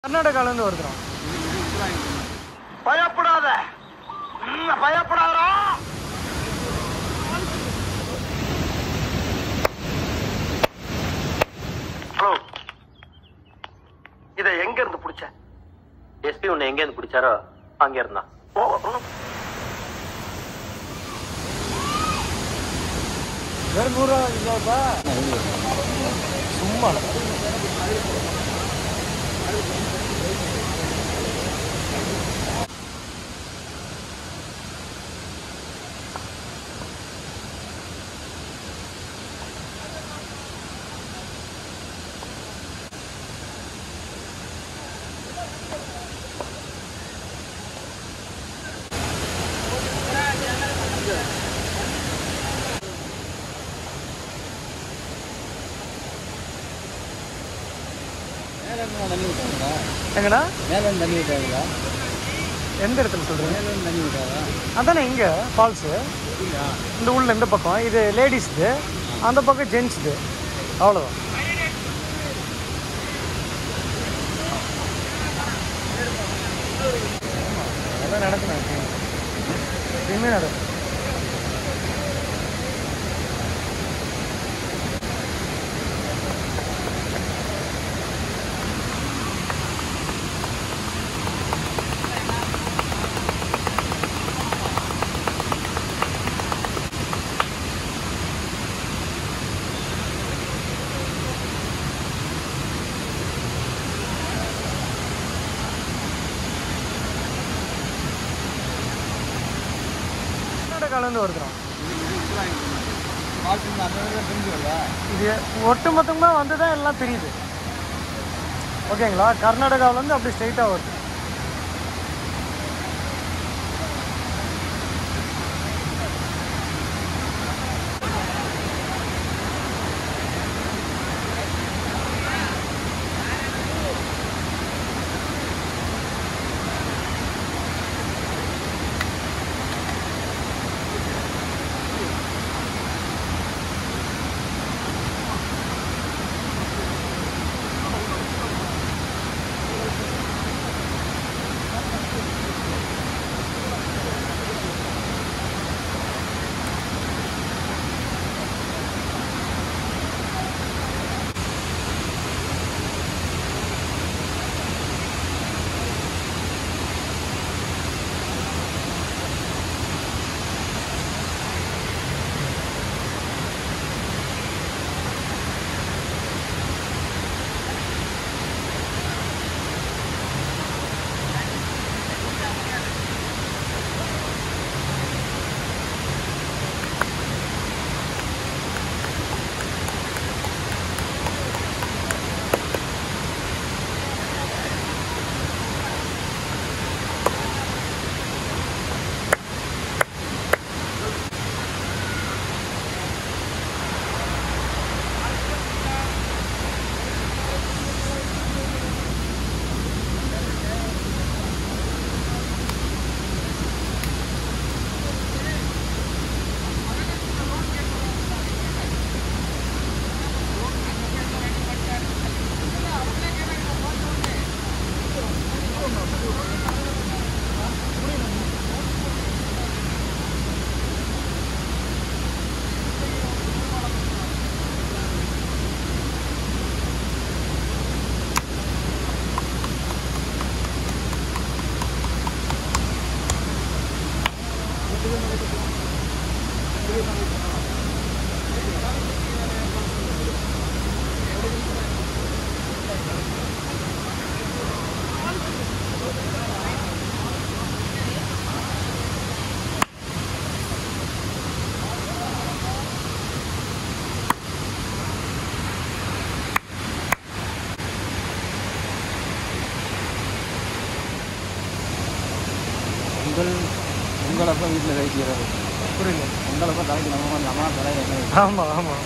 கர்நாடகாலேருந்து வருதுறோம் பயப்படாத பயப்படாதா ஹலோ இத எங்க இருந்து புடிச்ச எஸ்பி உன்னை எங்க இருந்து பிடிச்சாரோ அங்க இருந்தான் ஓ, ம். வெறும் நூறுரூவா இல்லைப்பா சும்மா தண்ணி விட்டாங்களா எங்கண்ணா மேலே தண்ணி விட்டாங்களா எந்த இடத்துல சொல்கிறீங்க மேலே தண்ணி விட்டாங்களா அதானே இங்கே ஃபால்ஸு இந்த உள்ள இந்த பக்கம் இது லேடிஸ்து அந்த பக்கம் ஜென்ஸ்து அவ்வளோதான் அதான் நடக்கணும் எப்பயுமே நடக்கும் கர்நாடகாலேருந்து வருதுறோம் பாட்டு அந்த இடத்துல தெரிஞ்சு வருதா இது ஒட்டு மொத்தமாக வந்து தான் எல்லாம் தெரியுது ஓகேங்களா கர்நாடகாவிலேருந்து அப்படி ஸ்ட்ரைட்டாக வருது உங்கள் உங்களப்போ வீட்டில் வைக்கிறது புரியல உங்களப்போ தலைக்கு நம்ம நம்ம தலையில் ஆமாம் ஆமாம்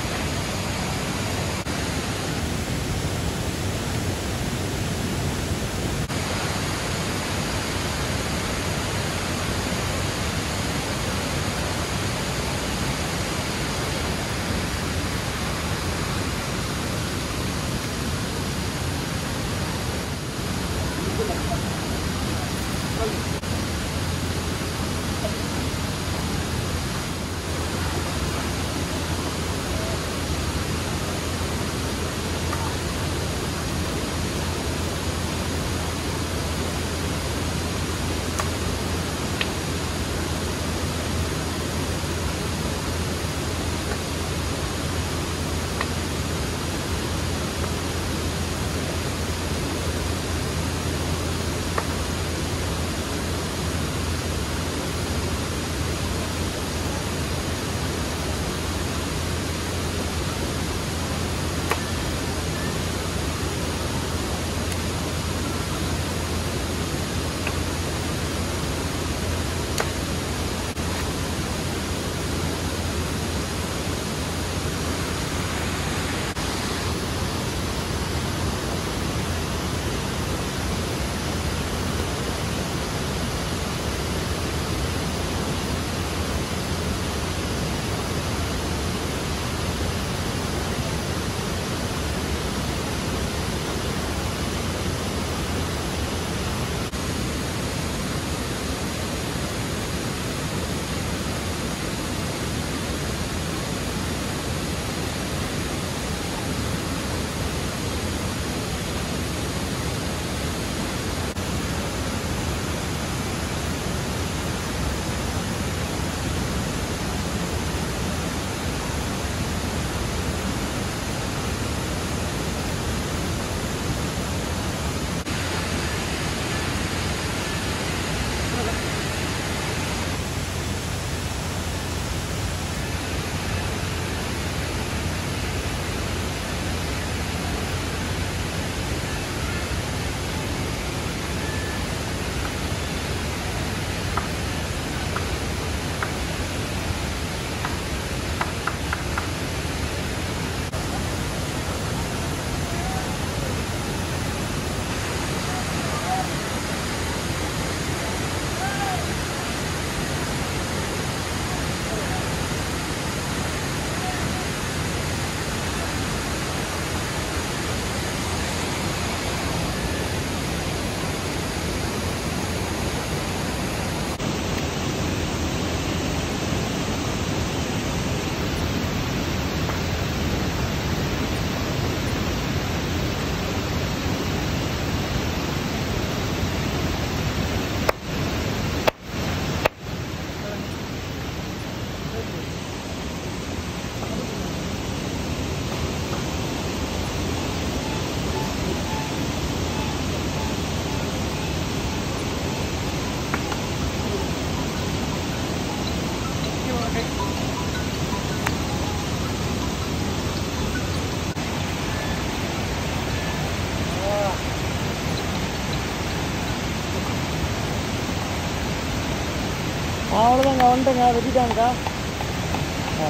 அவ்வளோதாங்க வந்துட்டேங்க வெட்டிட்டாங்கக்கா ஆ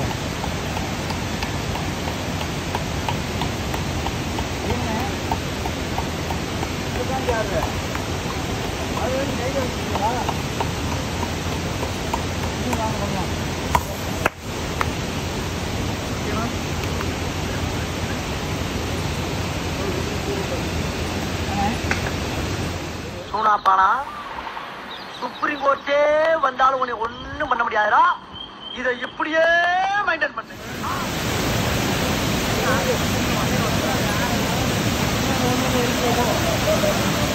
சூனாப்பானா சுப்ரீம் கோர்ட்டே வந்தாலும் உன்னை ஒண்ணும் பண்ண முடியாதுடா இதை இப்படியே மெயின்டைன் பண்ணு ஆ